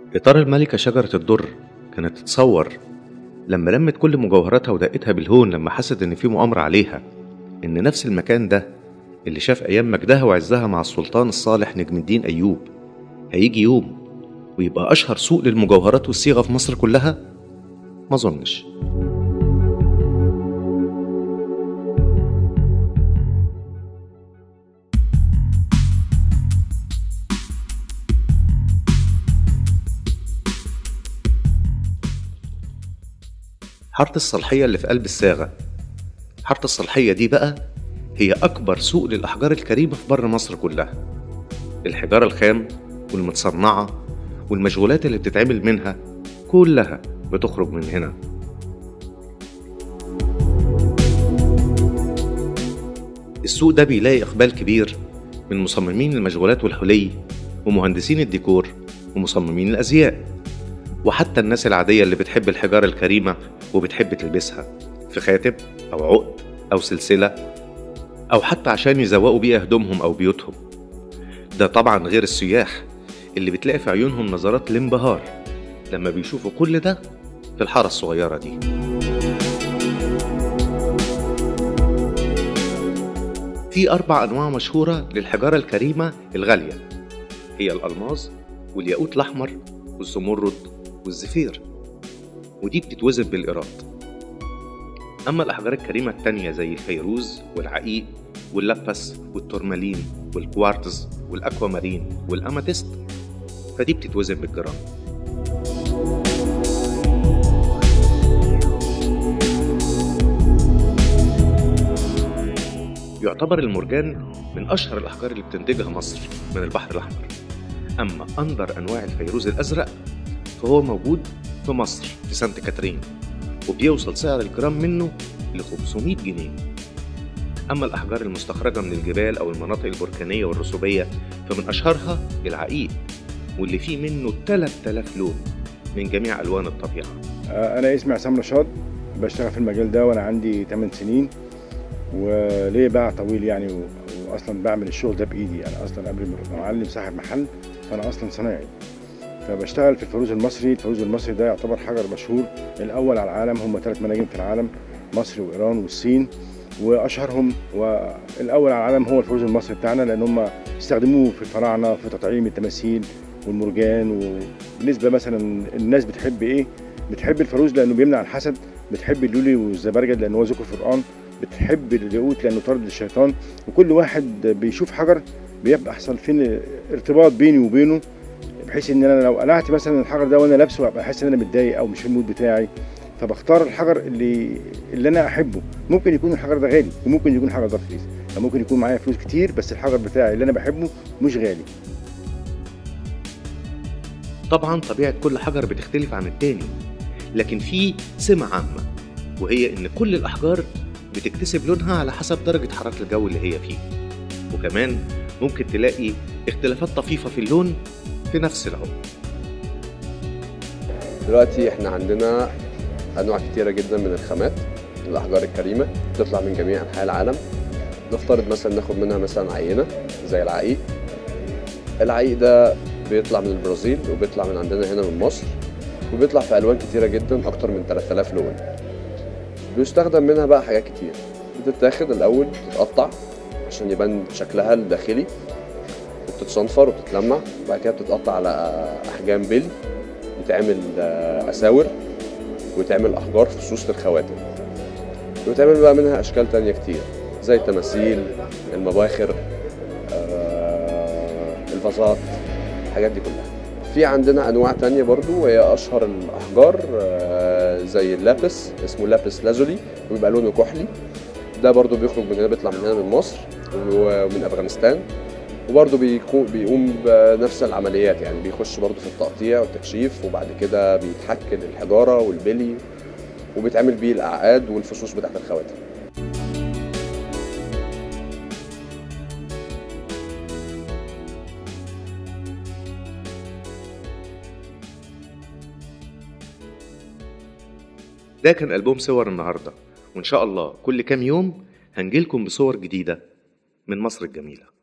يا ترى الملكة شجرة الدر كانت تتصور لما لمت كل مجوهراتها ودقتها بالهون لما حست إن في مؤامرة عليها إن نفس المكان ده اللي شاف أيام مجدها وعزها مع السلطان الصالح نجم الدين أيوب هيجي يوم ويبقى أشهر سوق للمجوهرات والصيغة في مصر كلها؟ ما أظنش حارة الصالحية اللي في قلب الساغة حارة الصالحية دي بقى هي أكبر سوق للأحجار الكريمة في بر مصر كلها الحجارة الخام والمتصنعة والمشغولات اللي بتتعمل منها كلها بتخرج من هنا السوق ده بيلاقي إقبال كبير من مصممين المشغولات والحلي ومهندسين الديكور ومصممين الأزياء وحتى الناس العادية اللي بتحب الحجارة الكريمة وبتحب تلبسها في خاتم أو عقد أو سلسلة أو حتى عشان يزوقوا بيها هدومهم أو بيوتهم ده طبعا غير السياح اللي بتلاقي في عيونهم نظرات الانبهار لما بيشوفوا كل ده في الحارة الصغيرة دي في أربع أنواع مشهورة للحجارة الكريمة الغالية هي الألماظ والياقوت الأحمر والزمرد والزفير ودي بتتوزن بالإيراد أما الأحجار الكريمة التانية زي الفيروز والعقيق واللبس والتورمالين والكوارتز والأكوامارين والأماتيست فدي بتتوزن بالجرام يعتبر المرجان من أشهر الأحجار اللي بتنتجها مصر من البحر الأحمر أما أندر أنواع الفيروز الأزرق فهو موجود في مصر في سانت كاترين وبيوصل سعر الجرام منه ل 500 جنيه أما الأحجار المستخرجة من الجبال أو المناطق البركانية والرسوبية فمن أشهرها العقيق واللي فيه منه 3000 لون من جميع ألوان الطبيعة أنا اسمي عصام رشاد بشتغل في المجال ده وأنا عندي 8 سنين وليه باع طويل يعني و... واصلا بعمل الشغل ده بايدي انا اصلا قبل ما معلم صاحب محل فانا اصلا صنايعي فبشتغل في الفيروز المصري الفيروز المصري ده يعتبر حجر مشهور الاول على العالم هم ثلاث مناجم في العالم مصر وايران والصين واشهرهم والاول على العالم هو الفيروز المصري بتاعنا لان هم استخدموه في الفراعنه في تطعيم التماثيل والمرجان وبالنسبه مثلا الناس بتحب ايه بتحب الفيروز لانه بيمنع الحسد بتحب اللولي والزبرجد لان هو ذكر في القران بتحب الياقوت لانه طرد الشيطان وكل واحد بيشوف حجر بيبقى احسن فين ارتباط بيني وبينه بحيث ان انا لو قلعت مثلا الحجر ده وانا لابسه ابقى احس ان انا متضايق او مش في المود بتاعي فبختار الحجر اللي اللي انا احبه ممكن يكون الحجر ده غالي وممكن يكون حجر ده رخيص يعني ممكن يكون معايا فلوس كتير بس الحجر بتاعي اللي انا بحبه مش غالي طبعا طبيعة كل حجر بتختلف عن التاني لكن في سمة عامة وهي إن كل الأحجار بتكتسب لونها على حسب درجة حرارة الجو اللي هي فيه وكمان ممكن تلاقي اختلافات طفيفة في اللون في نفس العمر دلوقتي احنا عندنا انواع كتيرة جدا من الخامات الاحجار الكريمة بتطلع من جميع انحاء العالم نفترض مثلا ناخد منها مثلا عينة زي العقيق العقيق ده بيطلع من البرازيل وبيطلع من عندنا هنا من مصر وبيطلع في الوان كتيرة جدا اكتر من 3000 لون بيستخدم منها بقى حاجات كتير بتتاخد الاول تتقطع عشان يبان شكلها الداخلي وبتتصنفر وبتتلمع وبعد كده بتتقطع على احجام بلي يتعمل اساور ويتعمل احجار فصوص للخواتم ويتعمل بقى منها اشكال تانية كتير زي التماثيل المباخر الفازات الحاجات دي كلها في عندنا انواع تانية برضو وهي اشهر الاحجار زي اللابس اسمه لابس لازولي وبيبقى لونه كحلي ده برضو بيخرج من هنا بيطلع من هنا من مصر ومن افغانستان وبرضه بيكون بيقوم بنفس العمليات يعني بيخش برضه في التقطيع والتكشيف وبعد كده بيتحك الحجاره والبلي وبيتعمل بيه الاعقاد والفصوص بتاعت الخواتم ده كان ألبوم صور النهاردة وإن شاء الله كل كام يوم هنجيلكم بصور جديدة من مصر الجميلة